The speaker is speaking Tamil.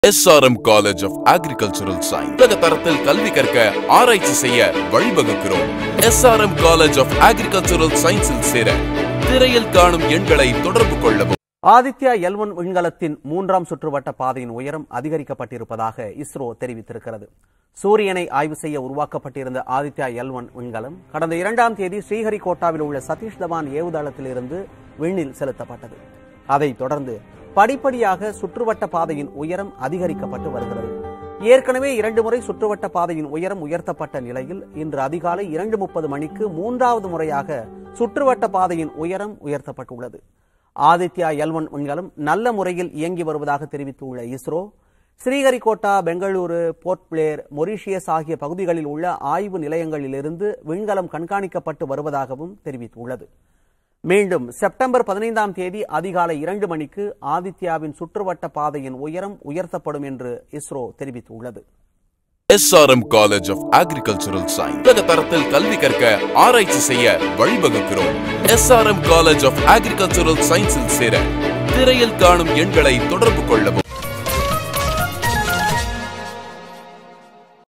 SRM college of agricultural science உலக தரத்தில் கல்வி கற்க ஆராய்ச்சி செய்ய வழிவகுக்கிறோம் எஸ்ஆர்எம் காலேஜ் ஆஃப் அக்ரிகல்ச்சரல் சயின்ஸில் சேர திரையில் காணும் எண்களை தொடர்பு கொள்ளவும் ஆதித்யா எல்வன் விண்கலத்தின் மூன்றாம் சுற்றுவட்ட பாதையின் உயரம் அதிகரிக்கப்பட்டிருப்பதாக இஸ்ரோ தெரிவித்திருக்கிறது சூரியனை ஆய்வு செய்ய உருவாக்கப்பட்டிருந்த ஆதித்யா எல்வன் விண்கலம் கடந்த இரண்டாம் தேதி ஸ்ரீஹரிகோட்டாவில் உள்ள சதீஷ் தவான் ஏவுதளத்திலிருந்து விண்ணில் செலுத்தப்பட்டது அதைத் தொடர்ந்து படிப்படியாக சுற்றுவட்ட பாதையின் உயரம் அதிகரிக்கப்பட்டு வருகிறது ஏற்கனவே இரண்டு முறை சுற்றுவட்ட பாதையின் உயரம் உயர்த்தப்பட்ட நிலையில் இன்று அதிகாலை இரண்டு முப்பது மணிக்கு மூன்றாவது முறையாக சுற்றுவட்ட பாதையின் உயரம் உயர்த்தப்பட்டுள்ளது ஆதித்யா எல்வன் விண்கலம் நல்ல முறையில் இயங்கி வருவதாக தெரிவித்துள்ள இஸ்ரோ ஸ்ரீஹரிகோட்டா பெங்களூரு போர்ட் பிளேர் மொரீஷியஸ் ஆகிய பகுதிகளில் உள்ள ஆய்வு நிலையங்களிலிருந்து விண்கலம் கண்காணிக்கப்பட்டு வருவதாகவும் தெரிவித்துள்ளது மீண்டும் செப்டம்பர் பதினைந்தாம் தேதி அதிகாலை இரண்டு மணிக்கு ஆதித்யாவின் சுற்றுவட்ட பாதையின் உயரம் உயர்த்தப்படும் என்று இஸ்ரோ தெரிவித்துள்ளது SRM college of agricultural science உலக தரத்தில் கல்வி கற்க ஆராய்ச்சி செய்ய வழிவகுக்கிறோம் எஸ்ஆர்எம் காலேஜ் ஆஃப் அக்ரிகல்ச்சரல் சயின்ஸில் சேர திரையில் காணும் எண்களை தொடர்பு கொள்ளவும்